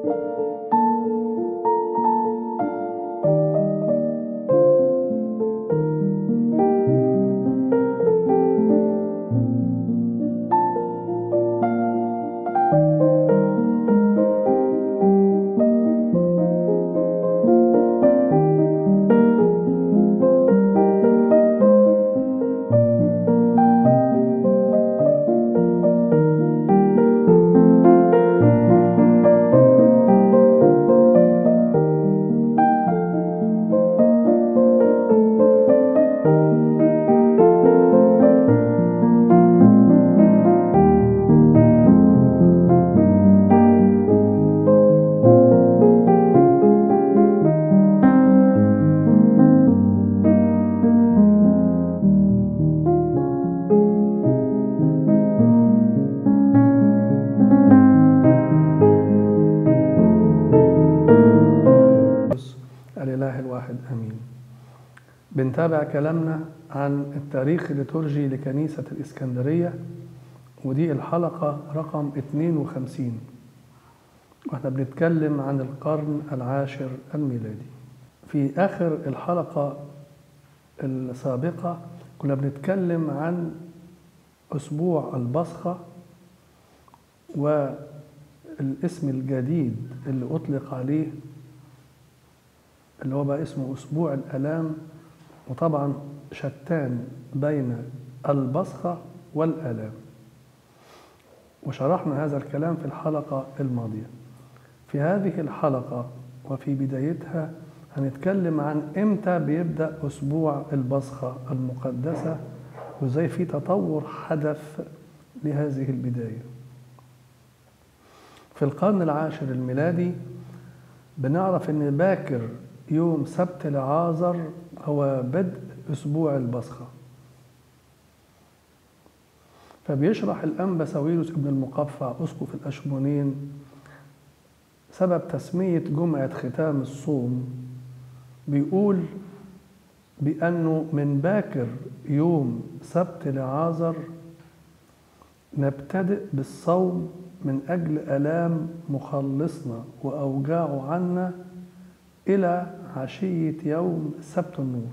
الإله الواحد آمين بنتابع كلامنا عن التاريخ الليتورجي لكنيسة الإسكندرية ودي الحلقة رقم 52 واحنا بنتكلم عن القرن العاشر الميلادي في آخر الحلقة السابقة كنا بنتكلم عن أسبوع البصخة والاسم الجديد اللي أطلق عليه اللي هو بقى اسمه أسبوع الآلام وطبعا شتان بين البصخة والآلام وشرحنا هذا الكلام في الحلقة الماضية في هذه الحلقة وفي بدايتها هنتكلم عن امتى بيبدأ أسبوع البصخة المقدسة وازاي في تطور حدث لهذه البداية في القرن العاشر الميلادي بنعرف ان باكر يوم سبت العازر هو بدء أسبوع البصخة فبيشرح الأنبا ساويروس ابن المقفع أسقف الأشمونين سبب تسمية جمعة ختام الصوم بيقول بأنه من باكر يوم سبت العازر نبتدئ بالصوم من أجل ألام مخلصنا وأوجاعه عنا إلى عشية يوم سبت النور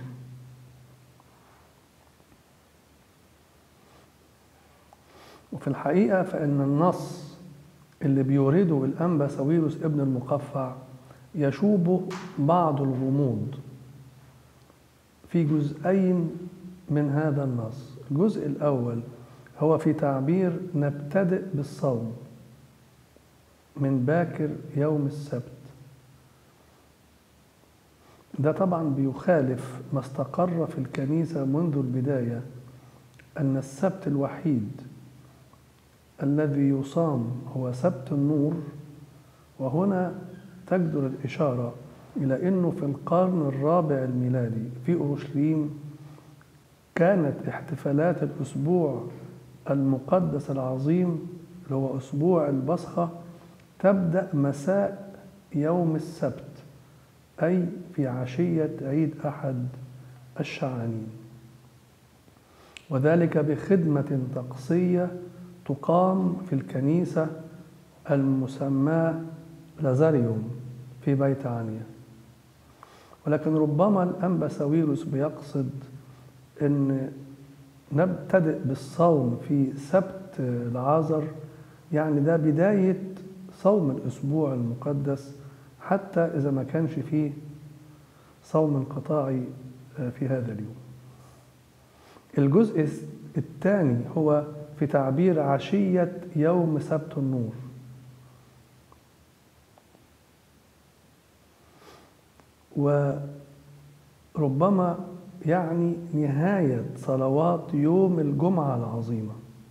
وفي الحقيقة فإن النص اللي بيورده الأنبا ساويروس ابن المقفع يشوبه بعض الغموض في جزئين من هذا النص الجزء الأول هو في تعبير نبتدئ بالصوم من باكر يوم السبت ده طبعا بيخالف ما استقر في الكنيسة منذ البداية أن السبت الوحيد الذي يصام هو سبت النور وهنا تجدر الإشارة إلى أنه في القرن الرابع الميلادي في أورشليم كانت احتفالات الأسبوع المقدس العظيم اللي هو أسبوع البصخة تبدأ مساء يوم السبت أي في عشية عيد أحد الشعانين وذلك بخدمة طقسية تقام في الكنيسة المسماة لازاريوم في بيت عنيا ولكن ربما الأنبا ساويروس بيقصد أن نبتدئ بالصوم في سبت العازر يعني ده بداية صوم الأسبوع المقدس حتى إذا ما كانش فيه صوم انقطاعي في هذا اليوم الجزء الثاني هو في تعبير عشية يوم سبت النور وربما يعني نهاية صلوات يوم الجمعة العظيمة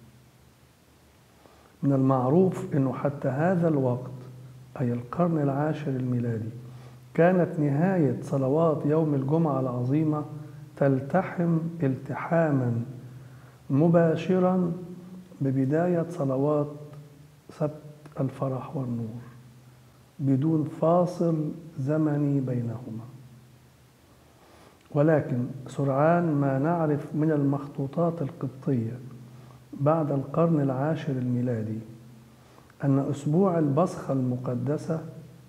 من المعروف أنه حتى هذا الوقت أي القرن العاشر الميلادي كانت نهاية صلوات يوم الجمعة العظيمة تلتحم التحاما مباشرا ببداية صلوات سبت الفرح والنور بدون فاصل زمني بينهما ولكن سرعان ما نعرف من المخطوطات القبطية بعد القرن العاشر الميلادي أن أسبوع البصخة المقدسة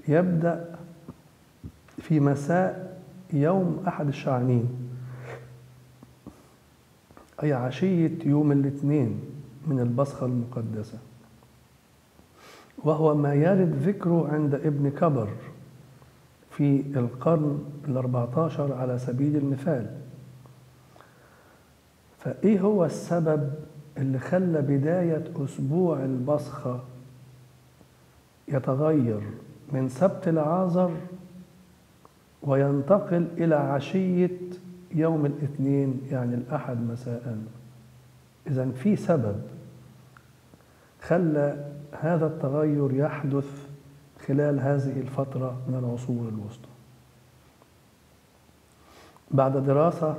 يبدأ في مساء يوم أحد الشعانين أي عشية يوم الاثنين من البصخة المقدسة وهو ما يرد ذكره عند ابن كبر في القرن الأربعة عشر على سبيل المثال فإيه هو السبب اللي خلى بداية أسبوع البصخة يتغير من سبت العازر وينتقل إلى عشية يوم الاثنين يعني الأحد مساء إذا في سبب خلى هذا التغير يحدث خلال هذه الفترة من العصور الوسطى بعد دراسة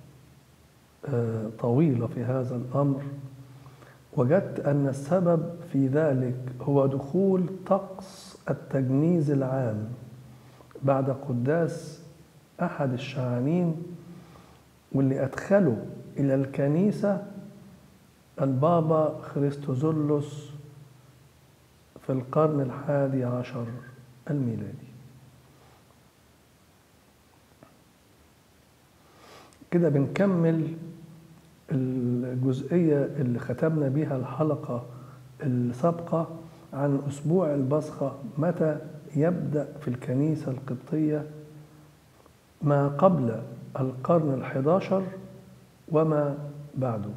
طويلة في هذا الأمر وجدت أن السبب في ذلك هو دخول طقس التجنيز العام بعد قداس أحد الشعانين واللي أدخله إلى الكنيسة البابا خريستوزولوس في القرن الحادي عشر الميلادي كده بنكمل الجزئية اللي ختمنا بيها الحلقة السابقة عن أسبوع البصخة متى يبدأ في الكنيسة القبطية ما قبل القرن الحداشر وما بعده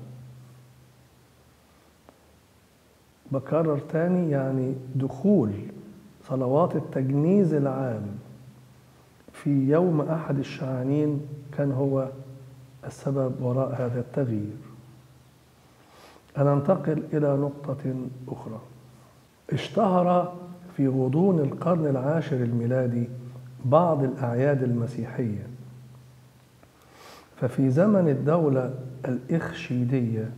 بكرر تاني يعني دخول صلوات التجنيز العام في يوم أحد الشعانين كان هو السبب وراء هذا التغيير أنا أنتقل إلى نقطة أخرى اشتهر في غضون القرن العاشر الميلادي بعض الأعياد المسيحية ففي زمن الدولة الإخشيدية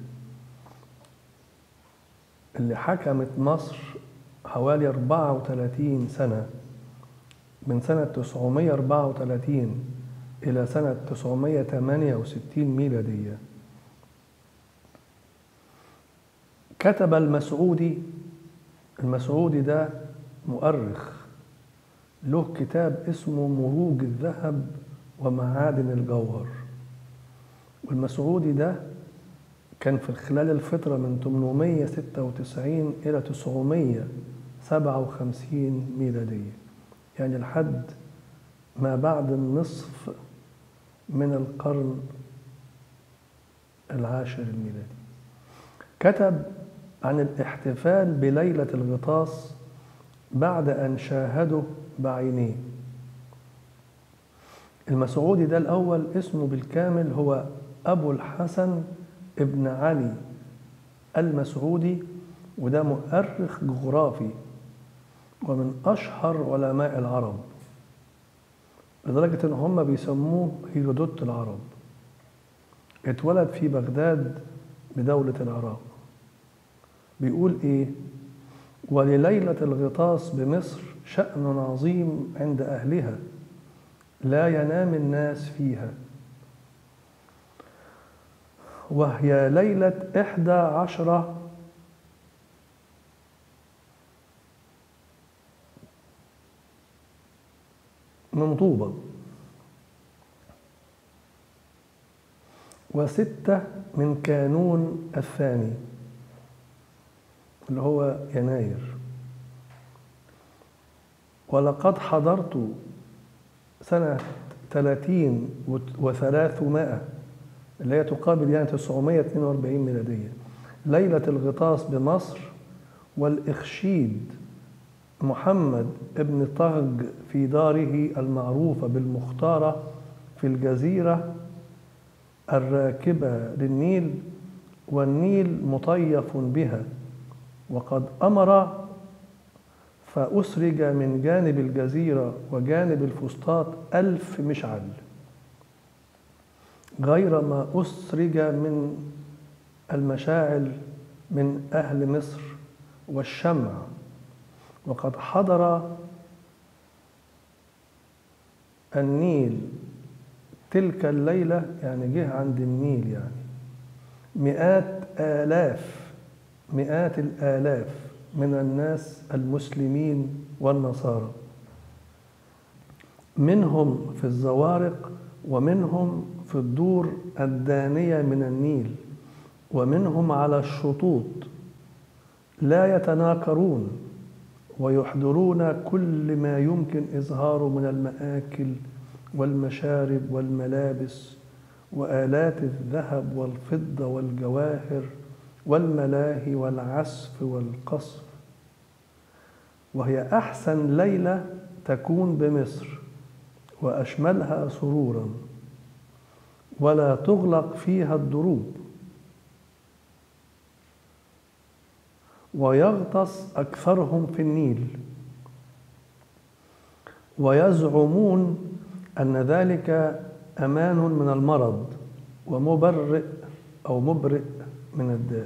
اللي حكمت مصر حوالي 34 سنة من سنة 934 إلى سنة 968 ميلادية كتب المسعودي المسعودي ده مؤرخ له كتاب اسمه مروج الذهب ومعادن الجوهر والمسعودي ده كان في خلال الفترة من 896 إلى 957 ميلادية يعني لحد ما بعد النصف من القرن العاشر الميلادي كتب عن الاحتفال بليلة الغطاس بعد أن شاهده بعينيه المسعودي ده الأول اسمه بالكامل هو أبو الحسن ابن علي المسعودي وده مؤرخ جغرافي ومن أشهر علماء العرب لدرجة إن هم بيسموه هيرودوت العرب اتولد في بغداد بدولة العراق بيقول إيه ولليلة الغطاس بمصر شأن عظيم عند أهلها لا ينام الناس فيها وهي ليلة إحدى عشرة من طوبة وستة من كانون الثاني اللي هو يناير ولقد حضرت سنة ثلاثين وثلاثمائة اللي هي تقابل يعني 942 ميلادية ليلة الغطاس بمصر والإخشيد محمد ابن طهج في داره المعروفة بالمختارة في الجزيرة الراكبة للنيل والنيل مطيف بها وقد أمر فأسرج من جانب الجزيرة وجانب الفسطاط ألف مشعل غير ما أسرج من المشاعل من أهل مصر والشمع وقد حضر النيل تلك الليلة يعني جه عند النيل يعني مئات آلاف مئات الآلاف من الناس المسلمين والنصارى منهم في الزوارق ومنهم في الدور الدانية من النيل ومنهم على الشطوط لا يتناكرون ويحضرون كل ما يمكن إظهاره من المآكل والمشارب والملابس وآلات الذهب والفضة والجواهر والملاهي والعزف والقصف وهي أحسن ليلة تكون بمصر وأشملها سرورا ولا تغلق فيها الدروب ويغطس أكثرهم في النيل ويزعمون أن ذلك أمان من المرض ومبرئ أو مبرئ من الداء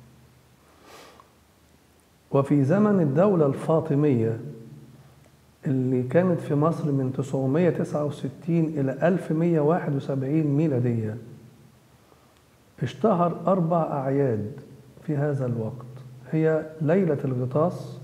وفي زمن الدولة الفاطمية اللي كانت في مصر من 969 إلى 1171 ميلادية اشتهر أربع أعياد في هذا الوقت هي ليلة الغطاس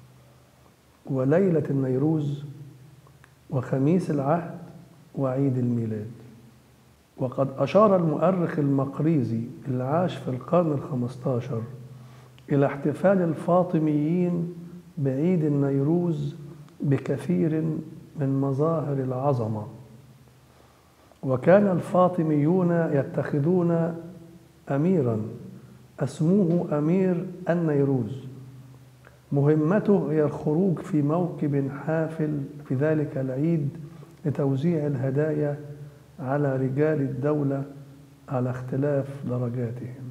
وليلة النيروز وخميس العهد وعيد الميلاد وقد أشار المؤرخ المقريزي اللي عاش في القرن الخمستاشر إلى احتفال الفاطميين بعيد النيروز بكثير من مظاهر العظمة وكان الفاطميون يتخذون أميرا أسموه أمير النيروز مهمته هي الخروج في موكب حافل في ذلك العيد لتوزيع الهدايا على رجال الدولة على اختلاف درجاتهم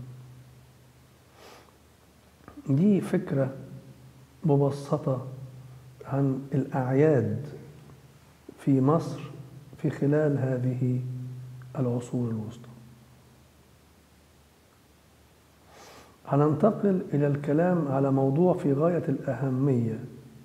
دي فكرة مبسطة عن الأعياد في مصر في خلال هذه العصور الوسطى هننتقل إلى الكلام على موضوع في غاية الأهمية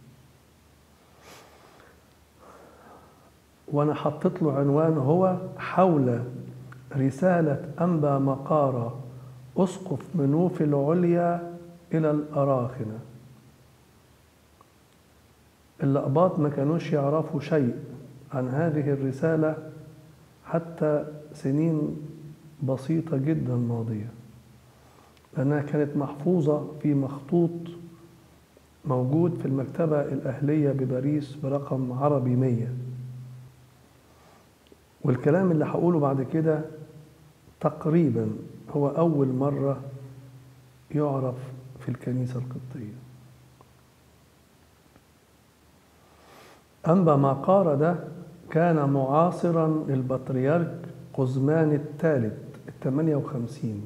وأنا حطيت له عنوان هو حول رسالة أنبا مقارة أسقف منوف العليا إلى الأراخنة الأقباط ما كانوش يعرفوا شيء عن هذه الرسالة حتى سنين بسيطة جدا ماضية لأنها كانت محفوظة في مخطوط موجود في المكتبة الأهلية بباريس برقم عربي مية والكلام اللي هقوله بعد كده تقريبا هو أول مرة يعرف في الكنيسة القبطية أنبا ماقارة ده كان معاصرا للبطريرك قزمان الثالث الثمانية وخمسين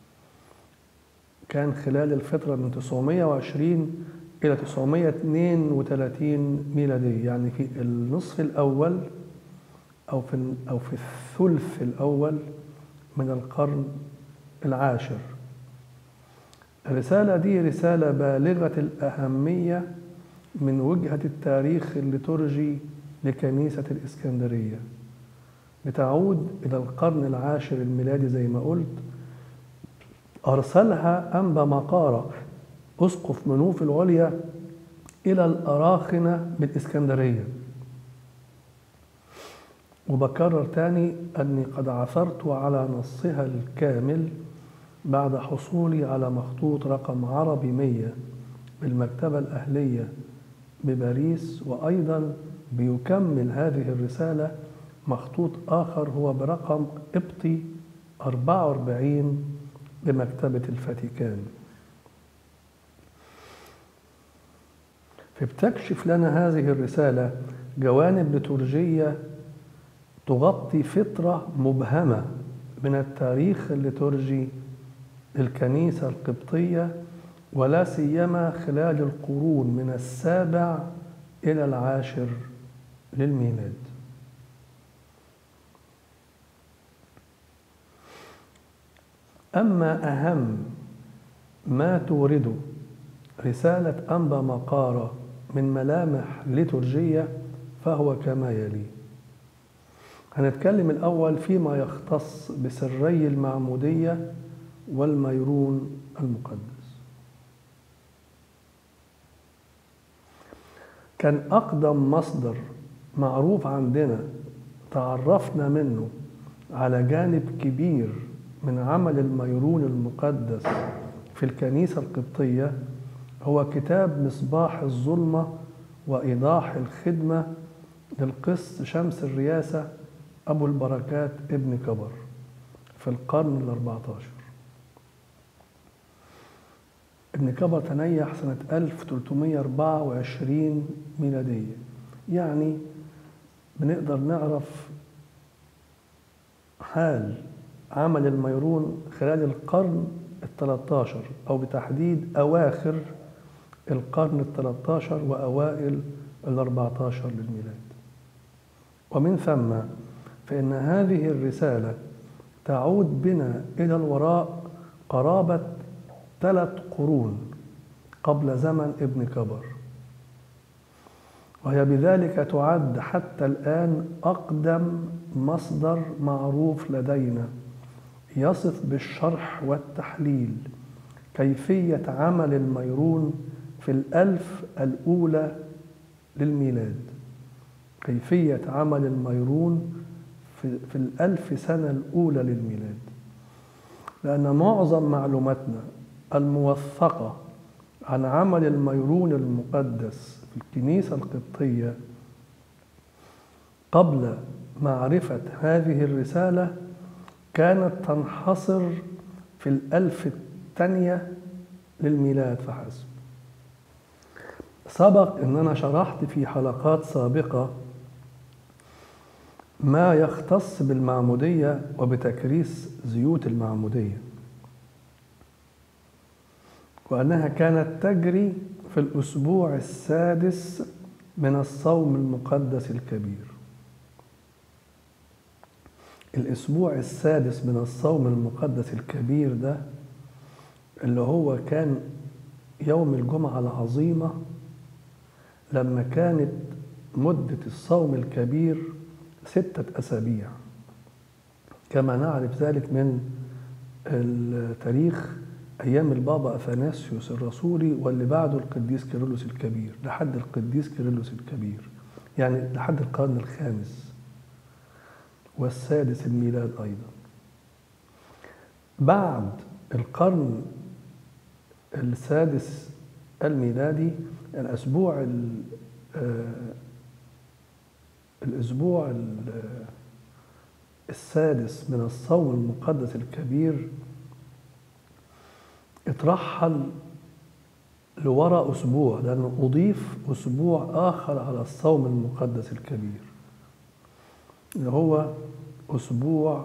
كان خلال الفترة من 920 إلى 932 ميلادية يعني في النصف الأول أو في أو في الثلث الأول من القرن العاشر الرسالة دي رسالة بالغة الأهمية من وجهة التاريخ الليتورجي لكنيسة الإسكندرية بتعود إلى القرن العاشر الميلادي زي ما قلت أرسلها أنبا مقارة أسقف منوف العليا إلى الأراخنة بالإسكندرية وبكرر تاني أني قد عثرت على نصها الكامل بعد حصولي على مخطوط رقم عربي مية بالمكتبة الأهلية بباريس وأيضا بيكمل هذه الرسالة مخطوط آخر هو برقم قبطي 44 بمكتبة الفاتيكان فبتكشف لنا هذه الرسالة جوانب ليتورجية تغطي فترة مبهمة من التاريخ الليتورجي للكنيسة القبطية ولا سيما خلال القرون من السابع إلى العاشر للميلاد أما أهم ما تورده رسالة أنبا مقارة من ملامح ليتورجية فهو كما يلي هنتكلم الأول فيما يختص بسري المعمودية والميرون المقدس كان أقدم مصدر معروف عندنا تعرفنا منه على جانب كبير من عمل الميرون المقدس في الكنيسة القبطية هو كتاب مصباح الظلمة وإيضاح الخدمة للقس شمس الرياسة أبو البركات ابن كبر في القرن الأربعة عشر ابن كبر تنيح سنة 1324 ميلادية يعني بنقدر نعرف حال عمل الميرون خلال القرن الثلاثة أو بتحديد أواخر القرن الثلاثة وأوائل الأربعة عشر للميلاد ومن ثم فإن هذه الرسالة تعود بنا إلى الوراء قرابة ثلاث قرون قبل زمن ابن كبر وهي بذلك تعد حتى الآن أقدم مصدر معروف لدينا يصف بالشرح والتحليل كيفية عمل الميرون في الألف الأولى للميلاد كيفية عمل الميرون في, في الألف سنة الأولى للميلاد لأن معظم معلوماتنا الموثقة عن عمل الميرون المقدس في الكنيسة القبطية قبل معرفة هذه الرسالة كانت تنحصر في الألف الثانية للميلاد فحسب سبق أن أنا شرحت في حلقات سابقة ما يختص بالمعمودية وبتكريس زيوت المعمودية وأنها كانت تجري في الأسبوع السادس من الصوم المقدس الكبير الأسبوع السادس من الصوم المقدس الكبير ده اللي هو كان يوم الجمعة العظيمة لما كانت مدة الصوم الكبير ستة أسابيع كما نعرف ذلك من التاريخ أيام البابا أثناسيوس الرسولي واللي بعده القديس كيرلس الكبير لحد القديس كيرلس الكبير يعني لحد القرن الخامس والسادس الميلاد أيضا بعد القرن السادس الميلادي الأسبوع الأسبوع السادس من الصوم المقدس الكبير اترحل لوراء أسبوع لأنه أضيف أسبوع آخر على الصوم المقدس الكبير اللي هو أسبوع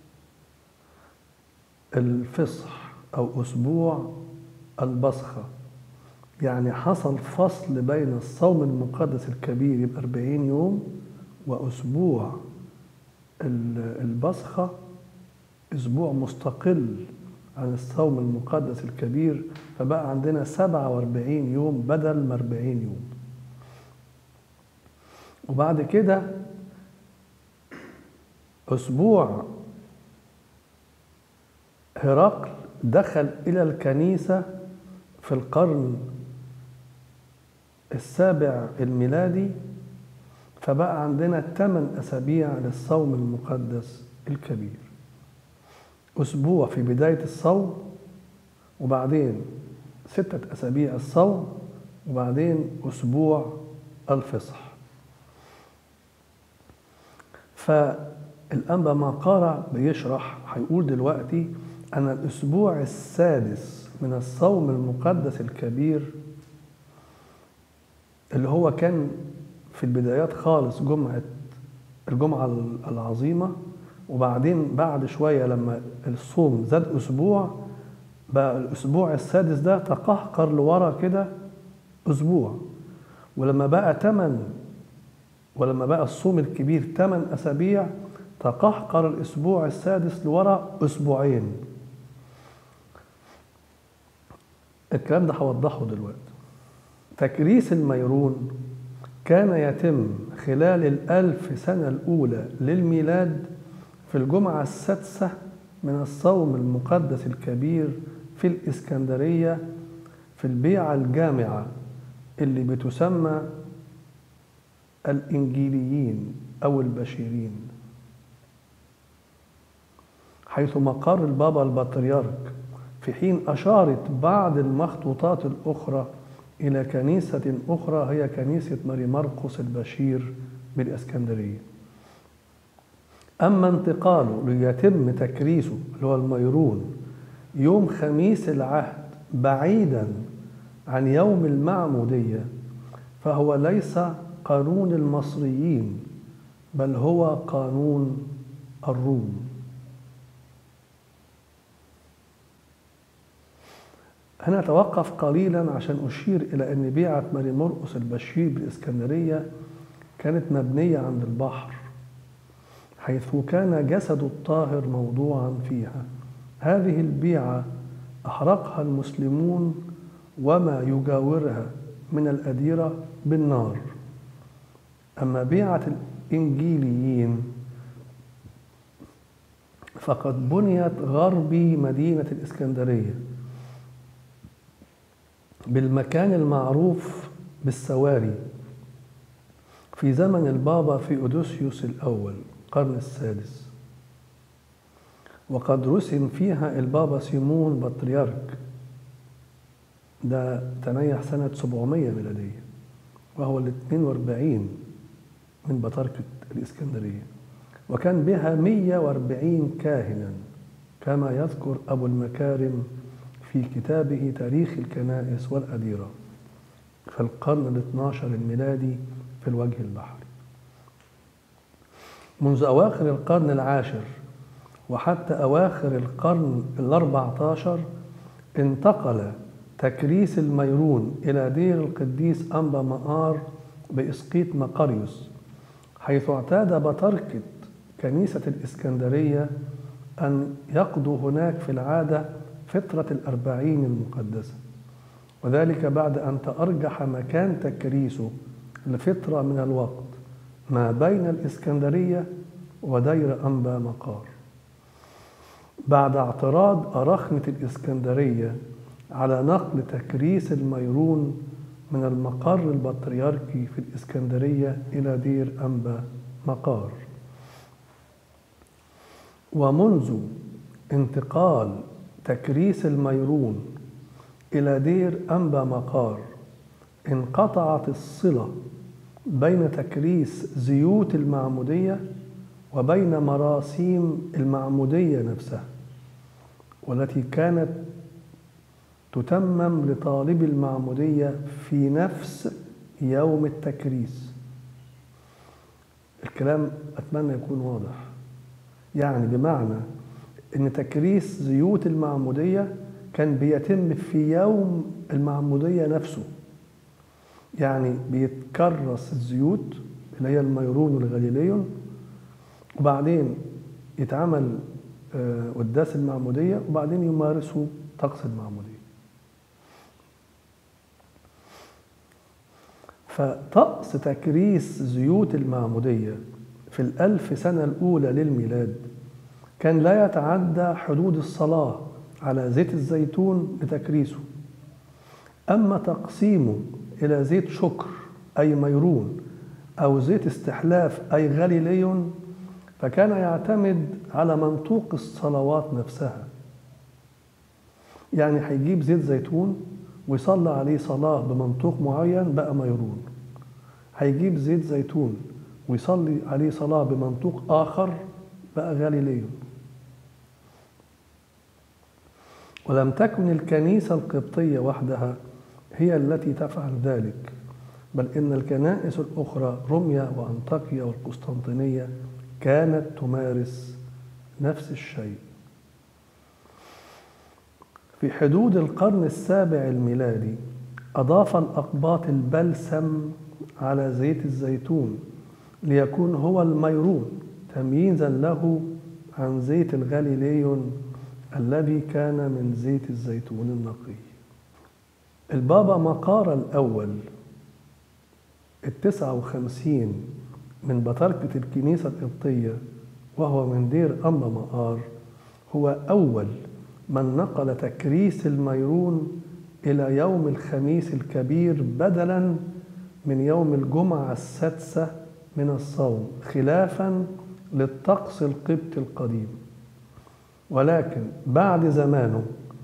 الفصح أو أسبوع البصخة يعني حصل فصل بين الصوم المقدس الكبير يبقى 40 يوم وأسبوع البصخة أسبوع مستقل عن الصوم المقدس الكبير فبقى عندنا 47 يوم بدل ما 40 يوم وبعد كده أسبوع هرقل دخل إلى الكنيسة في القرن السابع الميلادي فبقى عندنا ثمان أسابيع للصوم المقدس الكبير أسبوع في بداية الصوم وبعدين ستة أسابيع الصوم وبعدين أسبوع الفصح فالأنبا مقارع بيشرح هيقول دلوقتي أن الأسبوع السادس من الصوم المقدس الكبير اللي هو كان في البدايات خالص جمعة الجمعة العظيمة وبعدين بعد شوية لما الصوم زاد أسبوع بقى الأسبوع السادس ده تقهقر لورا كده أسبوع ولما بقى تمن ولما بقى الصوم الكبير تمن أسابيع تقهقر الأسبوع السادس لورا أسبوعين الكلام ده هوضحه دلوقتي تكريس الميرون كان يتم خلال الألف سنة الأولى للميلاد في الجمعة السادسة من الصوم المقدس الكبير في الإسكندرية في البيعة الجامعة اللي بتسمى الإنجيليين أو البشيرين حيث مقر البابا البطريرك في حين أشارت بعض المخطوطات الأخرى إلى كنيسة أخرى هي كنيسة ماري مرقس البشير بالإسكندرية أما انتقاله ليتم تكريسه اللي هو الميرون يوم خميس العهد بعيدا عن يوم المعمودية فهو ليس قانون المصريين بل هو قانون الروم هنا أتوقف قليلا عشان أشير إلى أن بيعة ماري مرقس البشير بالإسكندرية كانت مبنية عند البحر حيث كان جسد الطاهر موضوعا فيها هذه البيعة أحرقها المسلمون وما يجاورها من الأديرة بالنار أما بيعة الإنجيليين فقد بنيت غربي مدينة الإسكندرية بالمكان المعروف بالسواري في زمن البابا في أودوسيوس الأول القرن السادس وقد رسم فيها البابا سيمون بطريرك ده تنيح سنة 700 ميلادية وهو ال 42 من بطركة الإسكندرية وكان بها 140 كاهنا كما يذكر أبو المكارم في كتابه تاريخ الكنائس والأديرة في القرن ال 12 الميلادي في الوجه البحري منذ أواخر القرن العاشر وحتى أواخر القرن الأربع عشر انتقل تكريس الميرون إلى دير القديس أنبا مقار بإسقيط مقاريوس حيث اعتاد بطركة كنيسة الإسكندرية أن يقضوا هناك في العادة فترة الأربعين المقدسة وذلك بعد أن تأرجح مكان تكريسه لفترة من الوقت ما بين الإسكندرية ودير أنبا مقار بعد اعتراض أرخنة الإسكندرية على نقل تكريس الميرون من المقر البطريركي في الإسكندرية إلى دير أنبا مقار ومنذ انتقال تكريس الميرون إلى دير أنبا مقار انقطعت الصلة بين تكريس زيوت المعمودية وبين مراسيم المعمودية نفسها والتي كانت تتمم لطالب المعمودية في نفس يوم التكريس الكلام أتمنى يكون واضح يعني بمعنى ان تكريس زيوت المعموديه كان بيتم في يوم المعموديه نفسه يعني بيتكرس الزيوت اللي هي الميرون والغليليون وبعدين يتعمل قداس المعموديه وبعدين يمارسوا طقس المعموديه فطقس تكريس زيوت المعموديه في الألف سنة الأولى للميلاد كان لا يتعدى حدود الصلاة على زيت الزيتون لتكريسه أما تقسيمه إلى زيت شكر أي ميرون أو زيت استحلاف أي غليلي فكان يعتمد على منطوق الصلوات نفسها يعني هيجيب زيت زيتون ويصلى عليه صلاة بمنطوق معين بقى ميرون هيجيب زيت زيتون ويصلي عليه صلاة بمنطوق آخر بقى غاليليو ولم تكن الكنيسة القبطية وحدها هي التي تفعل ذلك بل إن الكنائس الأخرى روميا وأنطاكيا والقسطنطينية كانت تمارس نفس الشيء في حدود القرن السابع الميلادي أضاف الأقباط البلسم على زيت الزيتون ليكون هو الميرون تمييزا له عن زيت الغاليليون الذي كان من زيت الزيتون النقي البابا مقار الأول التسعة وخمسين من بطركة الكنيسة القبطية وهو من دير أنبا مقار هو أول من نقل تكريس الميرون إلى يوم الخميس الكبير بدلا من يوم الجمعة السادسة من الصوم خلافا للطقس القبطي القديم ولكن بعد زمانه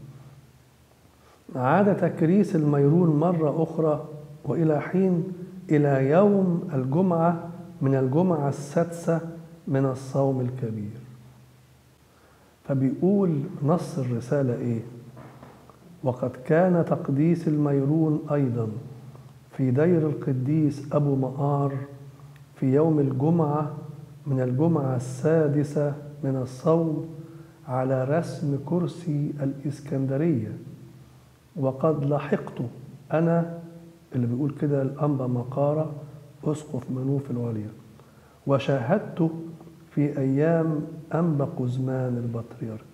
عاد تكريس الميرون مرة أخرى وإلى حين إلى يوم الجمعة من الجمعة السادسة من الصوم الكبير فبيقول نص الرسالة إيه وقد كان تقديس الميرون أيضا في دير القديس أبو مقار في يوم الجمعة من الجمعة السادسة من الصوم على رسم كرسي الإسكندرية وقد لحقت أنا اللي بيقول كده الأنبا مقارة أسقف منوف العليا وشاهدته في أيام أنبا قزمان البطريرك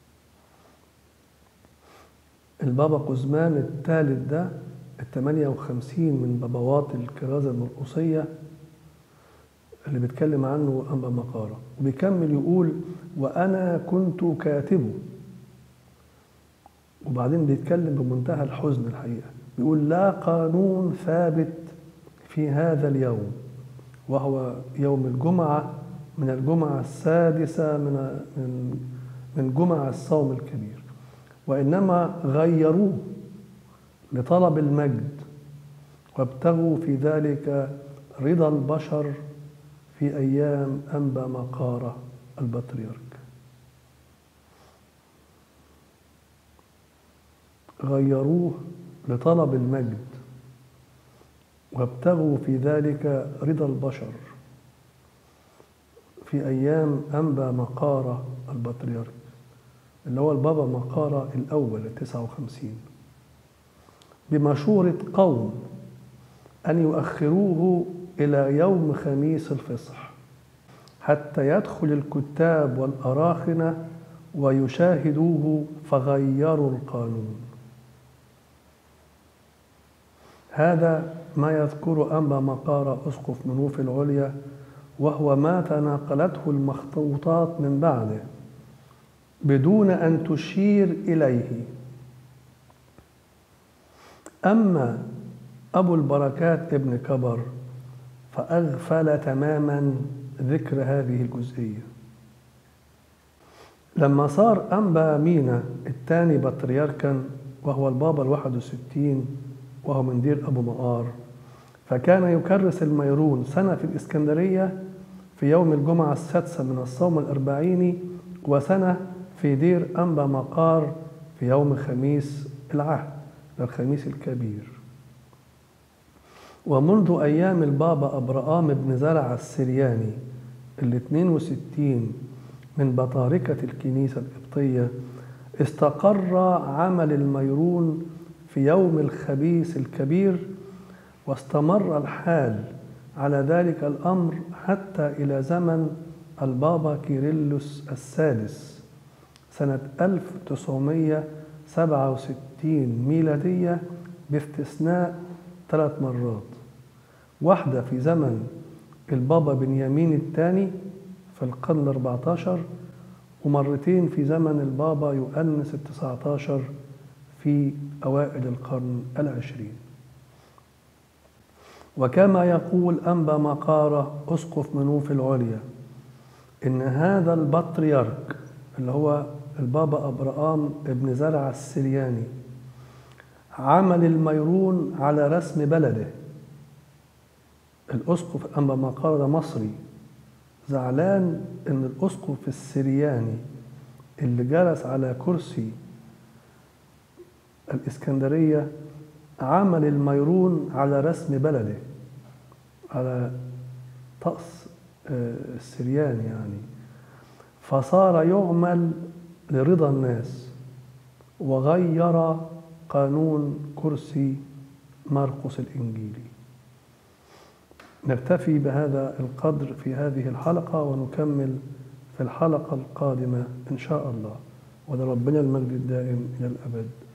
البابا قزمان الثالث ده الثمانية وخمسين من بابوات الكرازة المرقصية اللي بيتكلم عنه أنبا مقارة وبيكمل يقول وأنا كنت كاتبه وبعدين بيتكلم بمنتهى الحزن الحقيقة بيقول لا قانون ثابت في هذا اليوم وهو يوم الجمعة من الجمعة السادسة من من من جمع الصوم الكبير وإنما غيروه لطلب المجد وابتغوا في ذلك رضا البشر في أيام أنبا مقارة البطريرك غيروه لطلب المجد وابتغوا في ذلك رضا البشر في أيام أنبا مقارة البطريرك اللي هو البابا مقارة الأول التسعة وخمسين بمشورة قوم أن يؤخروه إلى يوم خميس الفصح حتى يدخل الكتاب والأراخنة ويشاهدوه فغيروا القانون هذا ما يذكر أنبا مقارة أسقف منوف العليا وهو ما تناقلته المخطوطات من بعده بدون أن تشير إليه أما أبو البركات ابن كبر فأغفل تماما ذكر هذه الجزئية لما صار أنبا مينا الثاني بطريركا وهو البابا الواحد وستين وهو من دير أبو مقار فكان يكرس الميرون سنة في الإسكندرية في يوم الجمعة السادسة من الصوم الأربعيني وسنة في دير أنبا مقار في يوم خميس العهد الخميس الكبير ومنذ أيام البابا أبرام بن زرع السرياني الاثنين وستين من بطاركة الكنيسة القبطية استقر عمل الميرون في يوم الخبيث الكبير واستمر الحال على ذلك الأمر حتى إلى زمن البابا كيرلس السادس سنة 1967 ميلادية باستثناء ثلاث مرات واحدة في زمن البابا بنيامين الثاني في القرن الأربعة عشر ومرتين في زمن البابا يؤنس التسعة عشر في أوائل القرن العشرين وكما يقول أنبا مقارة أسقف منوف العليا إن هذا البطريرك اللي هو البابا أبرام ابن زرع السرياني عمل الميرون على رسم بلده الأسقف أنبا مقارة ده مصري زعلان إن الأسقف السرياني اللي جلس على كرسي الإسكندرية عمل الميرون على رسم بلده على طقس السريان يعني فصار يعمل لرضا الناس وغير قانون كرسي مرقس الإنجيلي نكتفي بهذا القدر في هذه الحلقة ونكمل في الحلقة القادمة إن شاء الله ولربنا المجد الدائم إلى الأبد